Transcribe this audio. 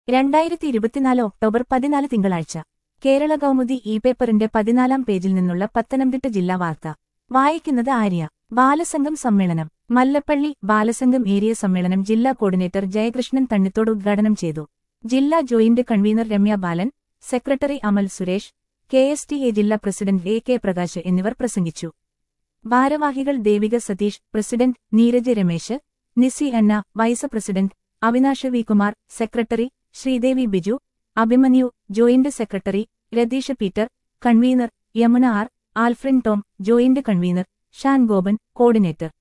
രണ്ടായിരത്തി ഇരുപത്തിനാല് ഒക്ടോബർ പതിനാല് തിങ്കളാഴ്ച കേരള കൗമുദി ഇ പേപ്പറിന്റെ പതിനാലാം പേജിൽ നിന്നുള്ള പത്തനംതിട്ട ജില്ലാ വാർത്ത വായിക്കുന്നത് ആര്യ ബാലസംഘം സമ്മേളനം മല്ലപ്പള്ളി ബാലസംഘം ഏരിയ സമ്മേളനം ജില്ലാ കോർഡിനേറ്റർ ജയകൃഷ്ണൻ തണ്ണിത്തോട് ഉദ്ഘാടനം ചെയ്തു ജില്ലാ joint convener Ramya Balan secretary Amal Suresh K S T A ജില്ലാ പ്രസിഡന്റ് എ കെ പ്രകാശ് എന്നിവർ പ്രസംഗിച്ചു ഭാരവാഹികൾ Devika Satheesh president Neeraj Ramesh Nisi Anna vice president Avinash V Kumar secretary Sreedevi Biju Abhimanyu joint secretary Ratheesh Peter convener Yamuna R Alfrin Tom joint convener Shan Gopan coordinator